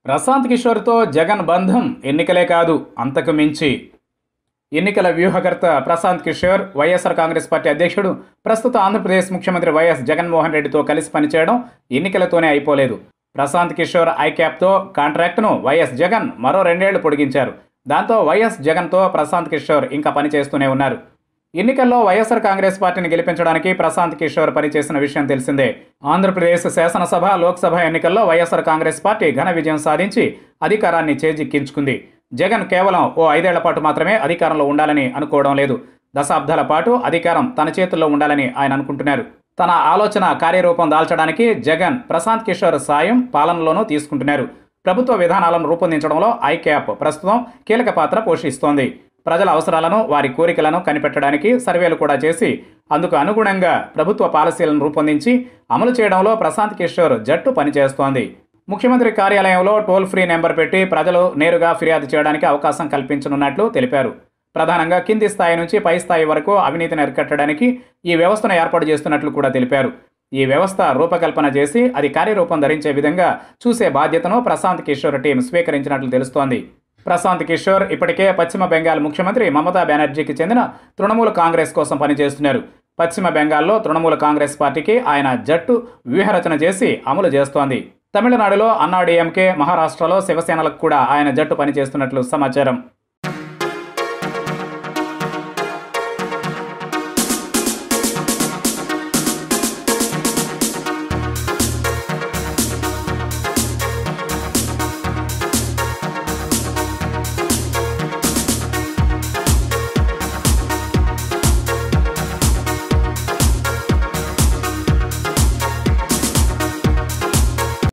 ప్రశాంత్ కిషోర్తో జగన్ బంధం ఎన్నికలే కాదు అంతకు మించి ఎన్నికల వ్యూహకర్త ప్రశాంత్ కిషోర్ వైఎస్ఆర్ కాంగ్రెస్ పార్టీ అధ్యక్షుడు ప్రస్తుత ఆంధ్రప్రదేశ్ ముఖ్యమంత్రి వైఎస్ జగన్మోహన్ రెడ్డితో కలిసి పనిచేయడం ఎన్నికలతోనే అయిపోలేదు ప్రశాంత్ కిషోర్ ఐక్యాప్తో కాంట్రాక్టును వైఎస్ జగన్ మరో రెండేళ్లు పొడిగించారు దాంతో వైఎస్ జగన్తో ప్రశాంత్ కిషోర్ ఇంకా పనిచేస్తూనే ఉన్నారు ఎన్నికల్లో వైఎస్ఆర్ కాంగ్రెస్ పార్టీని గెలిపించడానికి ప్రశాంత్ కిషోర్ పనిచేసిన విషయం తెలిసిందే ఆంధ్రప్రదేశ్ శాసనసభ లోక్సభ ఎన్నికల్లో వైఎస్ఆర్ కాంగ్రెస్ పార్టీ ఘన విజయం సాధించి అధికారాన్ని చేజిక్కించుకుంది జగన్ కేవలం ఓ ఐదేళ్ల పాటు మాత్రమే అధికారంలో ఉండాలని అనుకోవడం లేదు దశాబ్దాల పాటు అధికారం తన చేతుల్లో ఉండాలని ఆయన అనుకుంటున్నారు తన ఆలోచన కార్యరూపం దాల్చడానికి జగన్ ప్రశాంత్ కిషోర్ సాయం పాలనలోనూ తీసుకుంటున్నారు ప్రభుత్వ విధానాలను రూపొందించడంలో ఐక్యాప్ ప్రస్తుతం కీలక పాత్ర పోషిస్తోంది ప్రజల అవసరాలను వారి కోరికలను కనిపెట్టడానికి సర్వేలు కూడా చేసి అందుకు అనుగుణంగా ప్రభుత్వ పాలసీలను రూపొందించి అమలు చేయడంలో ప్రశాంత్ కిషోర్ జట్టు పనిచేస్తోంది ముఖ్యమంత్రి కార్యాలయంలో టోల్ ఫ్రీ నెంబర్ పెట్టి ప్రజలు నేరుగా ఫిర్యాదు చేయడానికి అవకాశం కల్పించనున్నట్లు తెలిపారు ప్రధానంగా కింది స్థాయి నుంచి పై స్థాయి వరకు అవినీతిని అరికట్టడానికి ఈ వ్యవస్థను ఏర్పాటు చేస్తున్నట్లు కూడా తెలిపారు ఈ వ్యవస్థ రూపకల్పన చేసి అది కార్యరూపం ధరించే విధంగా చూసే బాధ్యతను ప్రశాంత్ కిషోర్ టీం స్వీకరించినట్లు తెలుస్తోంది ప్రశాంత్ కిషోర్ ఇప్పటికే పశ్చిమ బెంగాల్ ముఖ్యమంత్రి మమతా బెనర్జీకి చెందిన తృణమూల కాంగ్రెస్ కోసం పనిచేస్తున్నారు పశ్చిమ బెంగాల్లో తృణమూల కాంగ్రెస్ పార్టీకి ఆయన జట్టు వ్యూహరచన చేసి అమలు చేస్తోంది తమిళనాడులో అన్నాడీఎంకే మహారాష్ట్రలో శివసేనలకు కూడా ఆయన జట్టు పనిచేస్తున్నట్లు సమాచారం